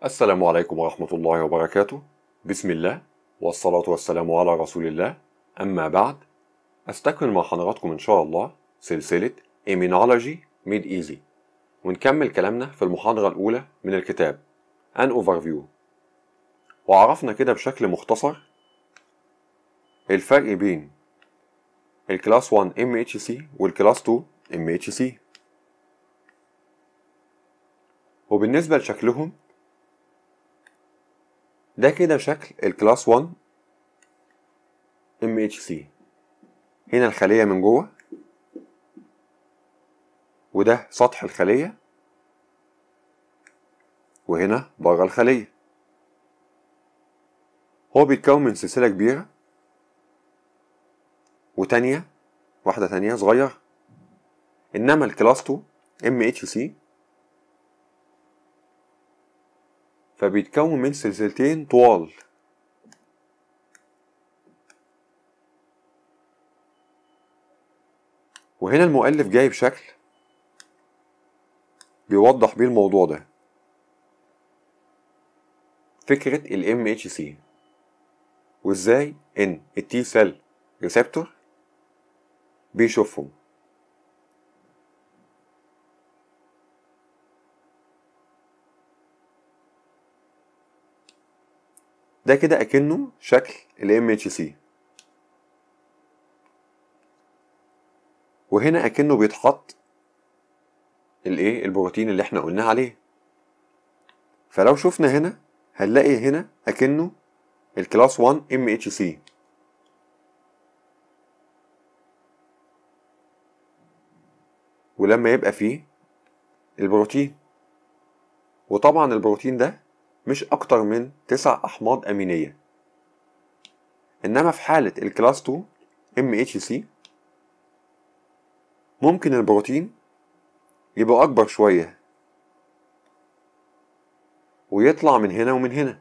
السلام عليكم ورحمة الله وبركاته بسم الله والصلاة والسلام على رسول الله أما بعد أستكمل مع حضراتكم إن شاء الله سلسلة Immunology Made Easy ونكمل كلامنا في المحاضرة الأولى من الكتاب An Overview وعرفنا كده بشكل مختصر الفرق بين الكلاس 1 MHC والكلاس 2 MHC وبالنسبة لشكلهم ده كده شكل الكلاس 1 MHC هنا الخلية من جوه وده سطح الخلية وهنا بره الخلية هو بيتكون من سلسلة كبيرة وتانية واحدة تانية صغيرة إنما الكلاس 2 MHC فبيتكون من سلسلتين طوال وهنا المؤلف جايب شكل بيوضح بيه الموضوع ده فكرة ال MHC وازاي ان التي سيل ريسبتور بيشوفهم ده كده اكنه شكل ال MHC وهنا اكنه بيتحط الايه البروتين اللي احنا قلنا عليه فلو شفنا هنا هنلاقي هنا اكنه الكلاس 1 MHC ولما يبقى فيه البروتين وطبعا البروتين ده مش أكتر من تسع أحماض أمينية إنما في حالة الكلاس 2 MHC ممكن البروتين يبقى أكبر شوية ويطلع من هنا ومن هنا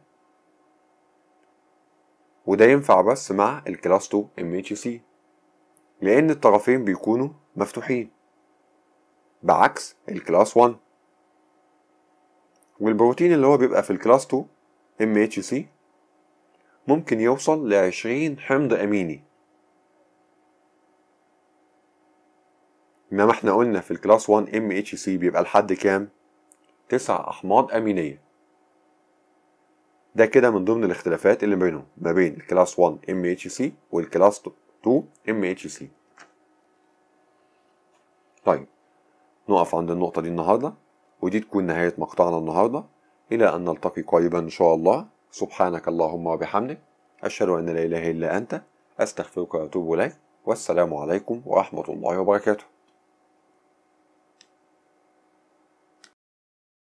وده ينفع بس مع الكلاس 2 MHC لأن الطرفين بيكونوا مفتوحين بعكس الكلاس 1 والبروتين اللي هو بيبقى في الكلاس 2 MHC ممكن يوصل ل 20 حمض أميني إنما احنا قلنا في الكلاس 1 MHC بيبقى الحد كام؟ تسع أحماض أمينية ده كده من ضمن الاختلافات اللي بينهم ما بين الكلاس 1 MHC والكلاس 2 MHC طيب نقف عند النقطة دي النهاردة ودي تكون نهاية مقطعنا النهاردة إلى أن نلتقي قريبا إن شاء الله سبحانك اللهم وبحمدك أشهد أن لا إله إلا أنت أستغفرك وأتوب إليك والسلام عليكم ورحمة الله وبركاته